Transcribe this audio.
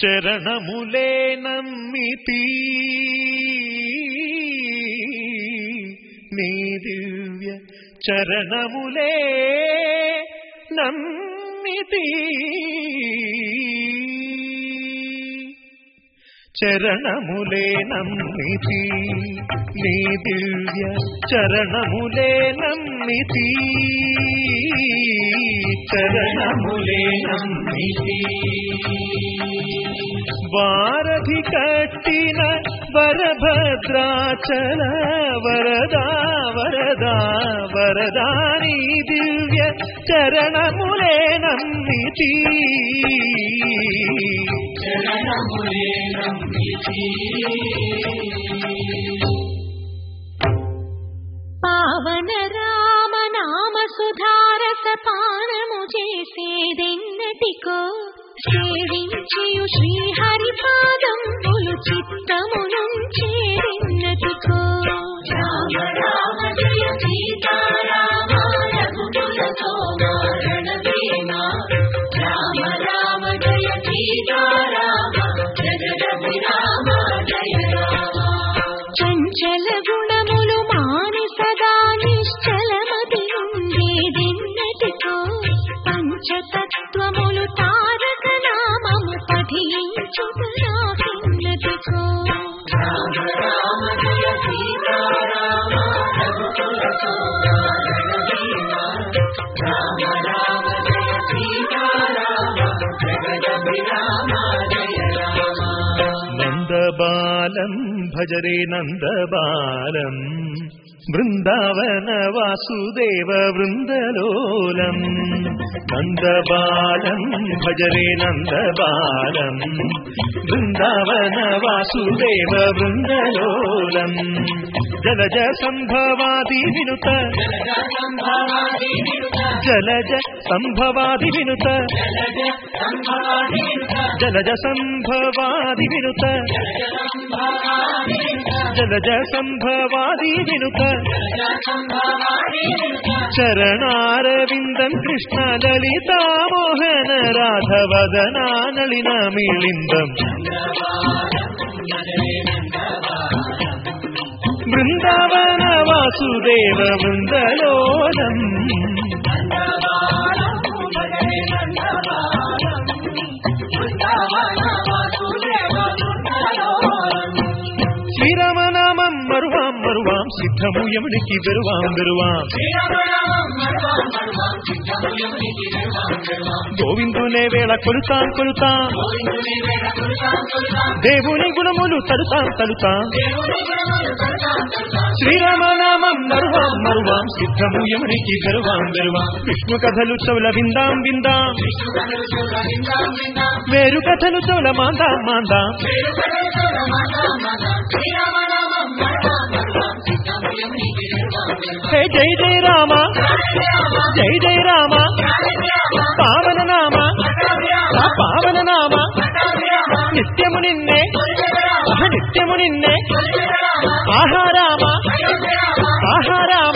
చరణములే నమ్మితి నీ దివ్య చరణములే నమ్మితి చరణములే నమ్మితి నీ దివ్య చరణములే నమ్మితి చరణములే నమ్మితి వారధి కట్టిన వరభద్రాచల వరదా వరదా వరదాని దివ్య చరణములే నమ్మితి చరణములే నమ్మితి పావన రామ నామ సుధారస పానము చేసేదెన్నటికో సేవించియు శ్రీహరి పాదంబులు చిత్తమునుంచేదెన్నటికో రామ రామ జయ సీతారామ రఘుకుల సోమరణ భీమ రామ రామ జయ సీతారామ జగదభిరామ జయ రామ చంచల గుణములు మాని సదా నిశ్చలమతి ఉండేదెన్నటికో పంచతత్వములు తారక నామము పఠించుటనాకిన్నటికో రామ రామ జయ సీతారామ రఘుకుల సోమరణ భీమ రామ రామ జయ సీతారామ జగదభిరామ జయ రామ నందబాలం భజరే నందబాలం బృందావన వాసుదేవ బృందలోలం నందబాలం భజరే నందబాలం బృందావన వాసుదేవ బృందలోలం జలజ సంభవాది వినుత జలజ సంభవాది వినుత జలజ సంభవాది వినుత జలజ సంభవాది వినుత చరణారవిందం కృష్ణ లలితా మోహన రాధవదనా నళిన మిళిందం బృందావన వాసుదేవ బృందలోలం శ్రీరామనామం మరువాం మరువాం సిద్ధము యమునికి వెరువాం వెరువాం గోవిందునే వేళ కొలుతాం కొలుతాం దేవుని గుణములు తలుతాం తలుతాం శ్రీరామనామం మరువాం మరువాం సిద్ధము యమునికి వెరువాం వెరువాం విష్ణు కథలు చౌల విందాం విందాం వేరు కథలు చౌల మాందాం మాందాం హే జై జై రామ జై జై రామ పావన నామ ఆ పావన నామ నిత్యము నిన్నే ఆహ నిత్యము నిన్నే ఆహారామ ఆహారామ